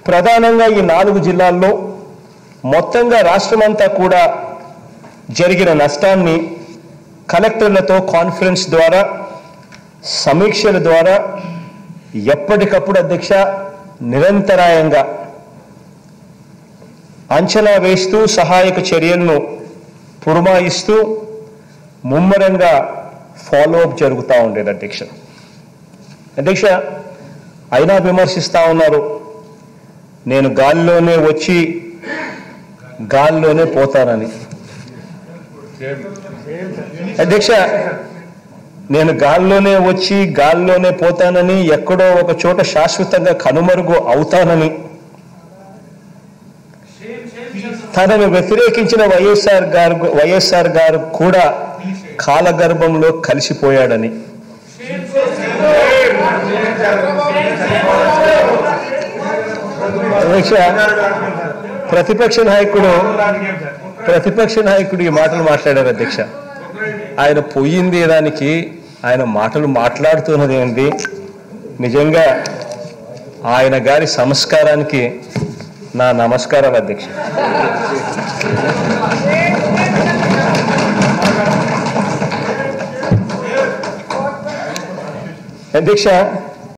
ప్రధానంగా ఈ నాలుగు జిల్లాల్లో మొత్తంగా రాష్ట్రమంతా కూడా జరిగిన నష్టాన్ని కలెక్టర్లతో కాన్ఫరెన్స్ ద్వారా సమీక్షల ద్వారా ఎప్పటికప్పుడు అధ్యక్ష నిరంతరాయంగా అంచనా వేస్తూ సహాయక చర్యలను పురమాయిస్తూ ముమ్మరంగా ఫాలో అప్ జరుగుతూ ఉండేది అధ్యక్ష అధ్యక్ష అయినా విమర్శిస్తా ఉన్నారు నేను గాలిలోనే వచ్చి గాలిలోనే పోతానని అధ్యక్ష నేను గాల్లోనే వచ్చి గాల్లోనే పోతానని ఎక్కడో ఒక చోట శాశ్వతంగా కనుమరుగు అవుతానని తనను వ్యతిరేకించిన వైఎస్ఆర్ గారు వైఎస్ఆర్ గారు కూడా కాలగర్భంలో కలిసిపోయాడని అధ్యక్ష ప్రతిపక్ష నాయకుడు ప్రతిపక్ష నాయకుడు ఈ మాటలు మాట్లాడారు అధ్యక్ష ఆయన పోయింది దానికి ఆయన మాటలు మాట్లాడుతున్నది ఏంటి నిజంగా ఆయన గారి సంస్కారానికి నా నమస్కారాలు అధ్యక్ష అధ్యక్ష